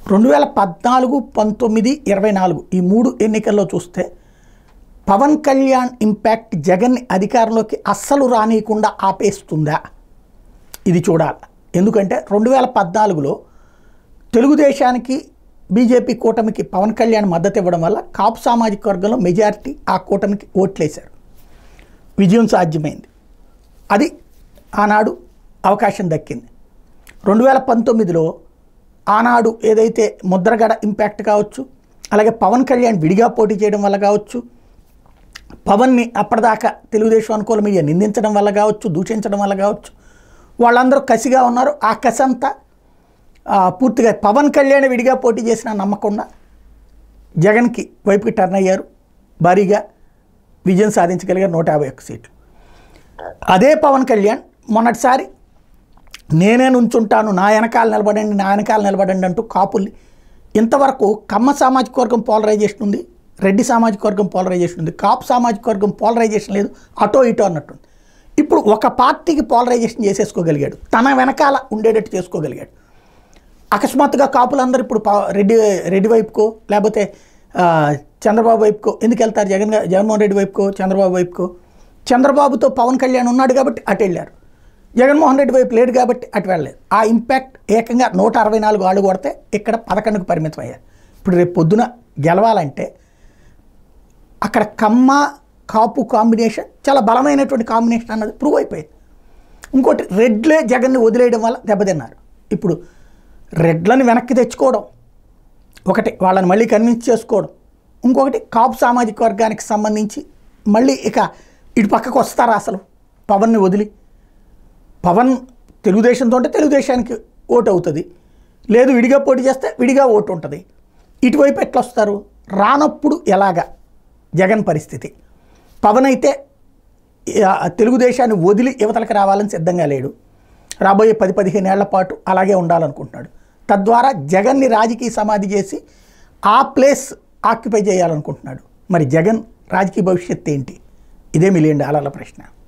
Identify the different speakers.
Speaker 1: రెండు వేల పద్నాలుగు పంతొమ్మిది ఇరవై నాలుగు ఈ మూడు ఎన్నికల్లో చూస్తే పవన్ కళ్యాణ్ ఇంపాక్ట్ జగన్ని అధికారంలోకి అస్సలు రానియకుండా ఆపేస్తుందా ఇది చూడాలి ఎందుకంటే రెండు వేల పద్నాలుగులో తెలుగుదేశానికి బీజేపీ కూటమికి పవన్ కళ్యాణ్ మద్దతు ఇవ్వడం వల్ల కాపు సామాజిక వర్గంలో మెజారిటీ ఆ కూటమికి ఓట్లేశారు విజయం సాధ్యమైంది అది ఆనాడు అవకాశం దక్కింది రెండు వేల పంతొమ్మిదిలో ఆనాడు ఏదైతే ముద్రగడ ఇంపాక్ట్ కావచ్చు అలాగే పవన్ కళ్యాణ్ విడిగా పోటీ చేయడం వల్ల కావచ్చు పవన్ని అప్పటిదాకా తెలుగుదేశం అనుకూల మీడియా నిందించడం వల్ల కావచ్చు దూషించడం వల్ల కావచ్చు వాళ్ళందరూ కసిగా ఉన్నారు ఆ కసి అంతా ఆ, పూర్తిగా పవన్ కళ్యాణ్ విడిగా పోటీ చేసిన నమ్మకుండా జగన్కి వైపుకి టర్న్ అయ్యారు భారీగా విజయం సాధించగలిగారు నూట యాభై ఒక్క సీట్లు అదే పవన్ కళ్యాణ్ మొన్నటిసారి నేనే నుంచుంటాను నా వెనకాల నిలబడండి నా వెనకాల నిలబడండి అంటూ కాపుల్ని ఇంతవరకు కమ్మ సామాజిక వర్గం పోలరైజేషన్ ఉంది రెడ్డి సామాజిక వర్గం పోలరైజేషన్ ఉంది కాపు సామాజిక వర్గం పోలరైజేషన్ లేదు అటో ఇటో అన్నట్టుంది ఇప్పుడు ఒక పార్టీకి పోలరైజేషన్ చేసేసుకోగలిగాడు తన వెనకాల ఉండేటట్టు చేసుకోగలిగాడు అకస్మాత్తుగా కాపులందరూ ఇప్పుడు పా- రెడ్డి రెడ్డి వైపుకో లేకపోతే ఆ, చంద్రబాబు వైపుకో ఎందుకు వెళ్తారు జగన్ గా- జగన్మోహన్ రెడ్డి వైపుకో చంద్రబాబు వైపుకో చంద్రబాబుతో పవన్ కళ్యాణ్ ఉన్నాడు కాబట్టి అటు వెళ్ళారు జగన్మోహన్ రెడ్డి వైపు లేడు కాబట్టి అటు వెళ్ళలేదు ఆ ఇంపాక్ట్ ఏకంగా నూట అరవై నాలుగు ఆళ్ళు కొడితే ఇక్కడ పదకొండుకు పరిమితం అయ్యారు ఇప్పుడు రేపు పొద్దున గెలవాలంటే అక్కడ కమ్మ కాపు కాంబినేషన్ చాలా బలమైనటువంటి కాంబినేషన్ అన్నది ప్రూవ్ అయిపోయింది ఇంకోటి రెడ్లే జగన్ని వదిలేయడం వల్ల దెబ్బతిన్నారు ఇప్పుడు రెడ్లను వెనక్కి తెచ్చుకోవడం ఒకటి వాళ్ళని మళ్ళీ కన్విన్స్ చేసుకోవడం ఇంకొకటి కాపు సామాజిక వర్గానికి సంబంధించి మళ్ళీ ఇక ఇటు పక్కకు వస్తారా అసలు పవన్ని వదిలి పవన్ తెలుగుదేశంతో ఉంటే తెలుగుదేశానికి ఓటు అవుతుంది లేదు విడిగా పోటీ చేస్తే విడిగా ఓటు ఉంటుంది ఇటువైపు ఎట్లా వస్తారు రానప్పుడు ఎలాగా జగన్ పరిస్థితి పవన్ అయితే ఆ, తెలుగుదేశాన్ని వదిలి యువతలకు రావాలని సిద్ధంగా లేడు రాబోయే పది పదిహేను ఏళ్ల పాటు అలాగే ఉండాలనుకుంటున్నాడు తద్వారా జగన్ని రాజకీయ సమాధి చేసి ఆ ప్లేస్ ఆక్యుపై చేయాలనుకుంటున్నాడు మరి జగన్ రాజకీయ భవిష్యత్తు ఏంటి ఇదే మిలియన్ డాలర్ల ప్రశ్న